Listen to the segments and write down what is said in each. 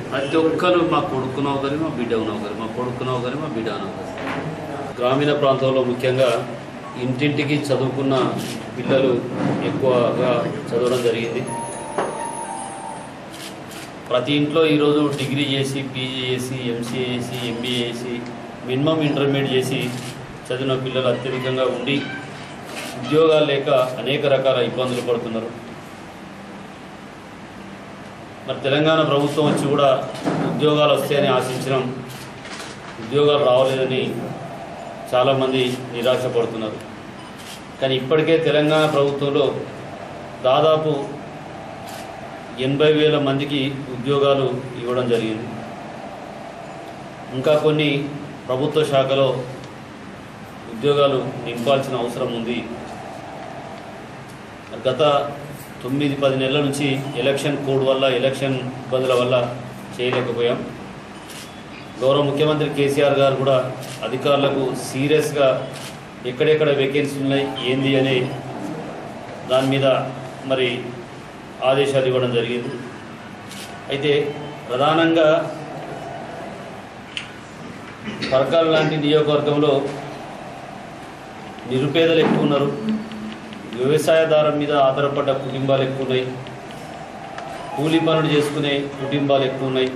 ప్రతి ఒక్కరు మా కొడుకునో ఒకరి మా బిడ్డనో ఒకరి మా కొడుకునో ఒకరి మా బిడ్డనో ఒకరి గ్రామీణ ప్రాంతంలో ముఖ్యంగా ఇంటింటికి చదువుకున్న పిల్లలు ఎక్కువగా చదవడం జరిగింది ప్రతి ఇంట్లో ఈరోజు డిగ్రీ చేసి పీజీ చేసి ఎంసీఏ చేసి ఎంబీఏ చేసి మినిమం ఇంటర్మీడియట్ చేసి చదివిన పిల్లలు అత్యధికంగా ఉండి ఉద్యోగాలు లేక అనేక రకాల ఇబ్బందులు పడుతున్నారు మరి తెలంగాణ ప్రభుత్వం వచ్చి కూడా ఉద్యోగాలు వస్తాయని ఆశించడం ఉద్యోగాలు రావలేదని చాలామంది నిరాశ పడుతున్నారు కానీ ఇప్పటికే తెలంగాణ ప్రభుత్వంలో దాదాపు ఎనభై వేల మందికి ఉద్యోగాలు ఇవ్వడం జరిగింది ఇంకా కొన్ని ప్రభుత్వ శాఖలో ఉద్యోగాలు నింపాల్సిన అవసరం ఉంది గత తొమ్మిది పది నెలల నుంచి ఎలక్షన్ కోడ్ వల్ల ఎలక్షన్ ఇబ్బందుల వల్ల చేయలేకపోయాం గౌరవ ముఖ్యమంత్రి కేసీఆర్ గారు కూడా అధికారులకు సీరియస్గా ఎక్కడెక్కడ వేకెన్సీ ఉన్నాయి ఏంది అనే దాని మీద మరి ఆదేశాలు ఇవ్వడం జరిగింది అయితే ప్రధానంగా పరకాల లాంటి నియోజకవర్గంలో నిరుపేదలు ఎక్కువ ఉన్నారు వ్యవసాయదారం మీద ఆధారపడ్డ కుటుంబాలు ఎక్కువ ఉన్నాయి కూలీ పనులు చేసుకునే కుటుంబాలు ఎక్కువ ఉన్నాయి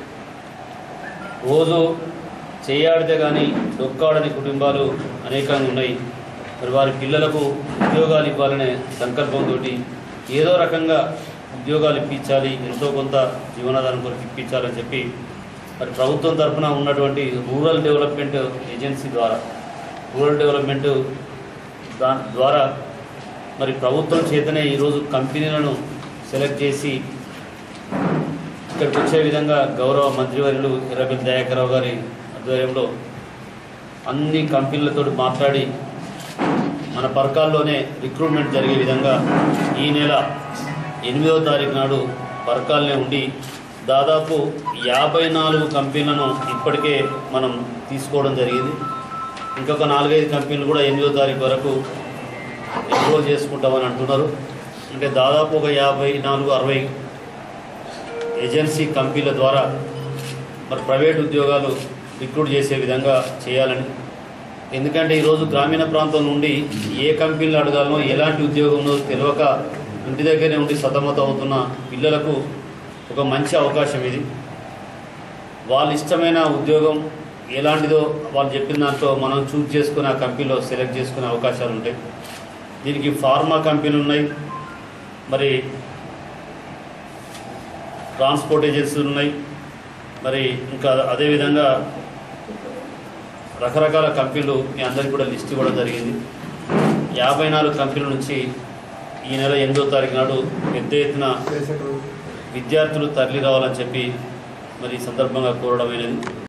రోజు చేయాడితే కానీ డొక్కాడని కుటుంబాలు అనేకంగా ఉన్నాయి మరి వారి పిల్లలకు ఉద్యోగాలు ఇవ్వాలనే సంకల్పంతో ఏదో రకంగా ఉద్యోగాలు ఇప్పించాలి ఎంతో కొంత జీవనాధారం కొరకు ఇప్పించాలని చెప్పి మరి ప్రభుత్వం తరఫున ఉన్నటువంటి రూరల్ డెవలప్మెంట్ ఏజెన్సీ ద్వారా రూరల్ డెవలప్మెంట్ దాని ద్వారా మరి ప్రభుత్వం చేతనే ఈరోజు కంపెనీలను సెలెక్ట్ చేసి ఇక్కడికి వచ్చే విధంగా గౌరవ మంత్రివర్యులు ఎర్రబెల్లి దయాకరావు గారి ఆధ్వర్యంలో అన్ని కంపెనీలతో మాట్లాడి మన పరకాల్లోనే రిక్రూట్మెంట్ జరిగే విధంగా ఈ నెల ఎనిమిదవ తారీఖు నాడు పరకాలనే ఉండి దాదాపు యాభై నాలుగు కంపెనీలను ఇప్పటికే మనం తీసుకోవడం జరిగింది ఇంకొక నాలుగైదు కంపెనీలు కూడా ఎనిమిదో తారీఖు వరకు ఎన్రోల్ చేసుకుంటామని అంటున్నారు అంటే దాదాపు ఒక యాభై నాలుగు అరవై ఏజెన్సీ కంపెనీల ద్వారా మరి ప్రైవేట్ ఉద్యోగాలు రిక్రూట్ చేసే విధంగా చేయాలని ఎందుకంటే ఈరోజు గ్రామీణ ప్రాంతం నుండి ఏ కంపెనీలు అడగాలనో ఎలాంటి ఉద్యోగం ఉందో తెలియక ఇంటి దగ్గరే ఉండి సతమతం అవుతున్న పిల్లలకు ఒక మంచి అవకాశం ఇది వాళ్ళ ఇష్టమైన ఉద్యోగం ఎలాంటిదో వాళ్ళు చెప్పిన దాంట్లో మనం చూస్ చేసుకుని ఆ కంపెనీలో సెలెక్ట్ చేసుకునే అవకాశాలు ఉంటాయి దీనికి ఫార్మా కంపెనీలు ఉన్నాయి మరి ట్రాన్స్పోర్ట్ ఏజెన్సీలు ఉన్నాయి మరి ఇంకా అదేవిధంగా రకరకాల కంపెనీలు మీ అందరికీ కూడా లిస్ట్ ఇవ్వడం జరిగింది యాభై నాలుగు కంపెనీల నుంచి ఈ నెల ఎనిమిదో తారీఖు నాడు పెద్ద ఎత్తున విద్యార్థులు తరలి రావాలని చెప్పి మరి ఈ సందర్భంగా కోరడమైనది